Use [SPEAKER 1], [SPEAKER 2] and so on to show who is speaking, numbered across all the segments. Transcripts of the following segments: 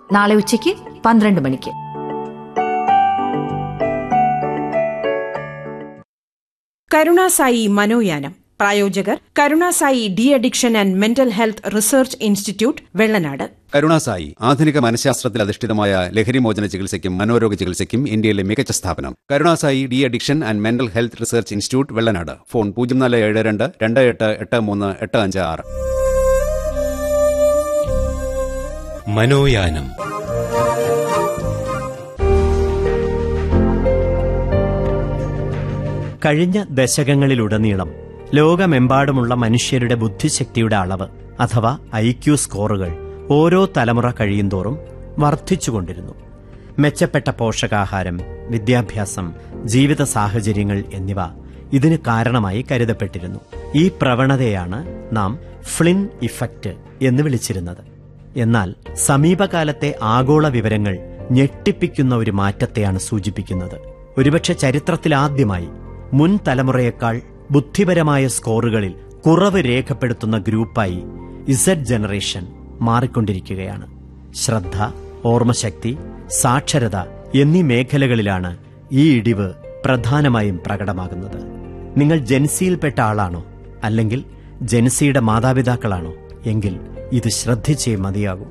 [SPEAKER 1] നാളെ ഉച്ചയ്ക്ക് പന്ത്രണ്ട് മണിക്ക്
[SPEAKER 2] കരുണാസായി മനോയാനം പ്രായോജകർ Karunasai de addiction and mental health research institute Vellanad
[SPEAKER 3] Karunasai ആധുനിക മനഃശാസ്ത്രത്തിൽ അധിഷ്ഠിതമായ ലഹരിമോചന ചികിത്സയ്ക്കും മനോരോഗ ചികിത്സയ്ക്കും ഇന്ത്യയിലെ മികച്ച സ്ഥാപനം Karunasai de addiction and mental health research institute Vellanad phone പൂജ്യം നാല് ഏഴ് രണ്ട് രണ്ട് എട്ട് എട്ട് മൂന്ന് എട്ട് അഞ്ച് ആറ്
[SPEAKER 4] മനോയാനം
[SPEAKER 5] കഴിഞ്ഞ ദശകങ്ങളിലുടനീളം ലോകമെമ്പാടുമുള്ള മനുഷ്യരുടെ ബുദ്ധിശക്തിയുടെ അളവ് അഥവാ ഐ ക്യു സ്കോറുകൾ ഓരോ തലമുറ കഴിയുന്തോറും വർദ്ധിച്ചുകൊണ്ടിരുന്നു മെച്ചപ്പെട്ട പോഷകാഹാരം വിദ്യാഭ്യാസം ജീവിത സാഹചര്യങ്ങൾ എന്നിവ ഇതിന് കാരണമായി കരുതപ്പെട്ടിരുന്നു ഈ പ്രവണതയാണ് നാം ഫ്ലിൻ ഇഫക്റ്റ് എന്ന് വിളിച്ചിരുന്നത് എന്നാൽ സമീപകാലത്തെ ആഗോള വിവരങ്ങൾ ഞെട്ടിപ്പിക്കുന്ന ഒരു മാറ്റത്തെയാണ് സൂചിപ്പിക്കുന്നത് ഒരുപക്ഷെ ചരിത്രത്തിലാദ്യമായി മുൻ തലമുറയേക്കാൾ ബുദ്ധിപരമായ സ്കോറുകളിൽ കുറവ് രേഖപ്പെടുത്തുന്ന ഗ്രൂപ്പായി ഇസഡ് ജനറേഷൻ മാറിക്കൊണ്ടിരിക്കുകയാണ് ശ്രദ്ധ ഓർമ്മശക്തി സാക്ഷരത എന്നീ മേഖലകളിലാണ് ഈ ഇടിവ് പ്രധാനമായും പ്രകടമാകുന്നത് നിങ്ങൾ ജൻസിയിൽപ്പെട്ട ആളാണോ അല്ലെങ്കിൽ ജൻസിയുടെ മാതാപിതാക്കളാണോ എങ്കിൽ ഇത് ശ്രദ്ധിച്ചേ മതിയാകൂ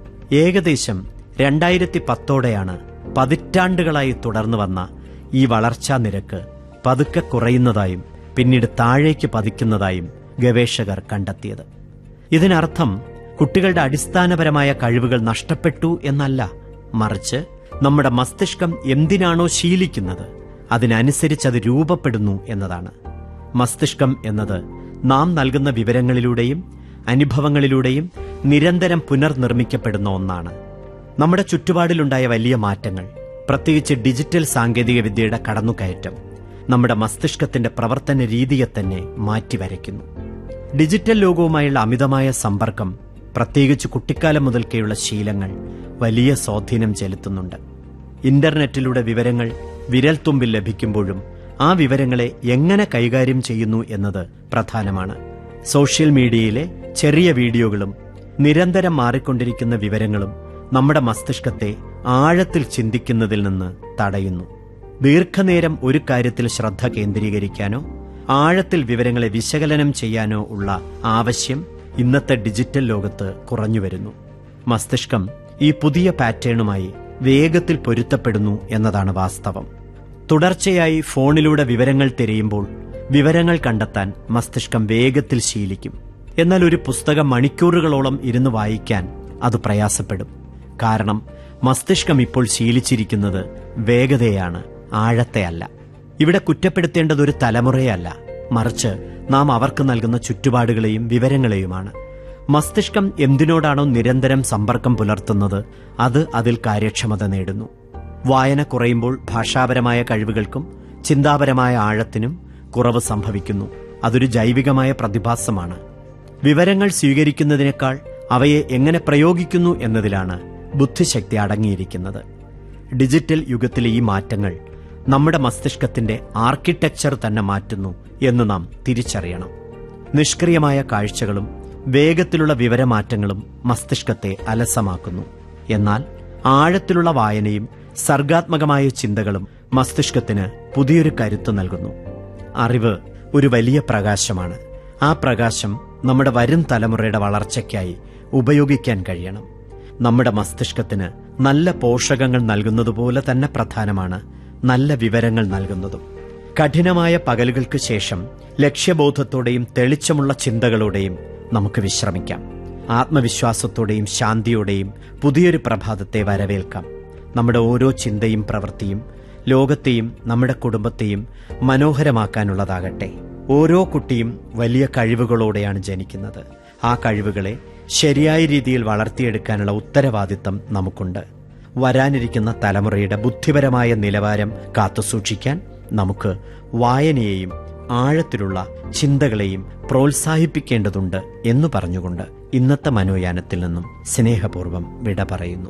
[SPEAKER 5] ഏകദേശം രണ്ടായിരത്തി പത്തോടെയാണ് പതിറ്റാണ്ടുകളായി തുടർന്നു വന്ന ഈ വളർച്ചാ നിരക്ക് പതുക്കെ കുറയുന്നതായും പിന്നീട് താഴേക്ക് പതിക്കുന്നതായും ഗവേഷകർ കണ്ടെത്തിയത് ഇതിനർത്ഥം കുട്ടികളുടെ അടിസ്ഥാനപരമായ കഴിവുകൾ നഷ്ടപ്പെട്ടു എന്നല്ല മറിച്ച് നമ്മുടെ മസ്തിഷ്കം എന്തിനാണോ ശീലിക്കുന്നത് അതിനനുസരിച്ച് അത് രൂപപ്പെടുന്നു എന്നതാണ് മസ്തിഷ്കം എന്നത് നാം നൽകുന്ന വിവരങ്ങളിലൂടെയും അനുഭവങ്ങളിലൂടെയും നിരന്തരം പുനർനിർമ്മിക്കപ്പെടുന്ന ഒന്നാണ് നമ്മുടെ ചുറ്റുപാടിലുണ്ടായ വലിയ മാറ്റങ്ങൾ പ്രത്യേകിച്ച് ഡിജിറ്റൽ സാങ്കേതികവിദ്യയുടെ കടന്നുകയറ്റം നമ്മുടെ മസ്തിഷ്കത്തിന്റെ പ്രവർത്തന രീതിയെ തന്നെ മാറ്റിവരയ്ക്കുന്നു ഡിജിറ്റൽ ലോകവുമായുള്ള അമിതമായ സമ്പർക്കം പ്രത്യേകിച്ച് കുട്ടിക്കാലം മുതൽക്കേയുള്ള ശീലങ്ങൾ വലിയ സ്വാധീനം ചെലുത്തുന്നുണ്ട് ഇന്റർനെറ്റിലൂടെ വിവരങ്ങൾ വിരൽത്തുമ്പിൽ ലഭിക്കുമ്പോഴും ആ വിവരങ്ങളെ എങ്ങനെ കൈകാര്യം ചെയ്യുന്നു എന്നത് പ്രധാനമാണ് സോഷ്യൽ മീഡിയയിലെ ചെറിയ വീഡിയോകളും നിരന്തരം മാറിക്കൊണ്ടിരിക്കുന്ന വിവരങ്ങളും നമ്മുടെ മസ്തിഷ്കത്തെ ആഴത്തിൽ ചിന്തിക്കുന്നതിൽ നിന്ന് തടയുന്നു ദീർഘനേരം ഒരു കാര്യത്തിൽ ശ്രദ്ധ കേന്ദ്രീകരിക്കാനോ ആഴത്തിൽ വിവരങ്ങളെ വിശകലനം ചെയ്യാനോ ഉള്ള ആവശ്യം ഇന്നത്തെ ഡിജിറ്റൽ ലോകത്ത് കുറഞ്ഞുവരുന്നു മസ്തിഷ്കം ഈ പുതിയ പാറ്റേണുമായി വേഗത്തിൽ പൊരുത്തപ്പെടുന്നു എന്നതാണ് വാസ്തവം തുടർച്ചയായി ഫോണിലൂടെ വിവരങ്ങൾ തിരയുമ്പോൾ വിവരങ്ങൾ കണ്ടെത്താൻ മസ്തിഷ്കം വേഗത്തിൽ ശീലിക്കും എന്നാൽ ഒരു പുസ്തകം മണിക്കൂറുകളോളം ഇരുന്ന് വായിക്കാൻ അത് പ്രയാസപ്പെടും കാരണം മസ്തിഷ്കം ഇപ്പോൾ ശീലിച്ചിരിക്കുന്നത് വേഗതയാണ് ആഴത്തെയല്ല ഇവിടെ കുറ്റപ്പെടുത്തേണ്ടത് ഒരു തലമുറയല്ല മറിച്ച് നാം അവർക്ക് നൽകുന്ന ചുറ്റുപാടുകളെയും വിവരങ്ങളെയുമാണ് മസ്തിഷ്കം എന്തിനോടാണോ നിരന്തരം സമ്പർക്കം പുലർത്തുന്നത് അത് അതിൽ കാര്യക്ഷമത നേടുന്നു വായന കുറയുമ്പോൾ ഭാഷാപരമായ കഴിവുകൾക്കും ചിന്താപരമായ ആഴത്തിനും കുറവ് സംഭവിക്കുന്നു അതൊരു ജൈവികമായ പ്രതിഭാസമാണ് വിവരങ്ങൾ സ്വീകരിക്കുന്നതിനേക്കാൾ അവയെ എങ്ങനെ പ്രയോഗിക്കുന്നു എന്നതിലാണ് ബുദ്ധിശക്തി അടങ്ങിയിരിക്കുന്നത് ഡിജിറ്റൽ യുഗത്തിലെ ഈ മാറ്റങ്ങൾ നമ്മുടെ മസ്തിഷ്കത്തിന്റെ ആർക്കിടെക്ചർ തന്നെ മാറ്റുന്നു എന്ന് നാം തിരിച്ചറിയണം നിഷ്ക്രിയമായ കാഴ്ചകളും വേഗത്തിലുള്ള വിവരമാറ്റങ്ങളും മസ്തിഷ്കത്തെ അലസമാക്കുന്നു എന്നാൽ ആഴത്തിലുള്ള വായനയും സർഗാത്മകമായ ചിന്തകളും മസ്തിഷ്കത്തിന് പുതിയൊരു കരുത്ത് നൽകുന്നു അറിവ് ഒരു വലിയ പ്രകാശമാണ് ആ പ്രകാശം നമ്മുടെ വരും തലമുറയുടെ വളർച്ചയ്ക്കായി ഉപയോഗിക്കാൻ കഴിയണം നമ്മുടെ മസ്തിഷ്കത്തിന് നല്ല പോഷകങ്ങൾ നൽകുന്നതുപോലെ തന്നെ പ്രധാനമാണ് നല്ല വിവരങ്ങൾ നൽകുന്നതും കഠിനമായ പകലുകൾക്ക് ശേഷം ലക്ഷ്യബോധത്തോടെയും തെളിച്ചമുള്ള ചിന്തകളോടെയും നമുക്ക് വിശ്രമിക്കാം ആത്മവിശ്വാസത്തോടെയും ശാന്തിയോടെയും പുതിയൊരു പ്രഭാതത്തെ വരവേൽക്കാം നമ്മുടെ ഓരോ ചിന്തയും പ്രവൃത്തിയും ലോകത്തെയും നമ്മുടെ കുടുംബത്തെയും മനോഹരമാക്കാനുള്ളതാകട്ടെ ഓരോ കുട്ടിയും വലിയ കഴിവുകളോടെയാണ് ജനിക്കുന്നത് ആ കഴിവുകളെ ശരിയായ രീതിയിൽ വളർത്തിയെടുക്കാനുള്ള ഉത്തരവാദിത്തം നമുക്കുണ്ട് വരാനിരിക്കുന്ന തലമുറയുടെ ബുദ്ധിപരമായ നിലവാരം കാത്തുസൂക്ഷിക്കാൻ നമുക്ക് വായനയെയും ആഴത്തിലുള്ള ചിന്തകളെയും പ്രോത്സാഹിപ്പിക്കേണ്ടതുണ്ട് എന്ന് പറഞ്ഞുകൊണ്ട് ഇന്നത്തെ മനോയാനത്തിൽ നിന്നും സ്നേഹപൂർവ്വം വിട പറയുന്നു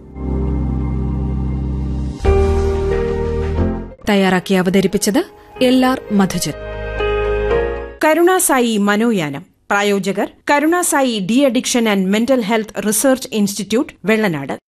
[SPEAKER 6] തയ്യാറാക്കി അവതരിപ്പിച്ചത് എൽ ആർ മധുജൻ
[SPEAKER 2] കരുണാസായി മനോയാനം പ്രായോജകർ Karunasai de addiction and mental health research institute Vellanad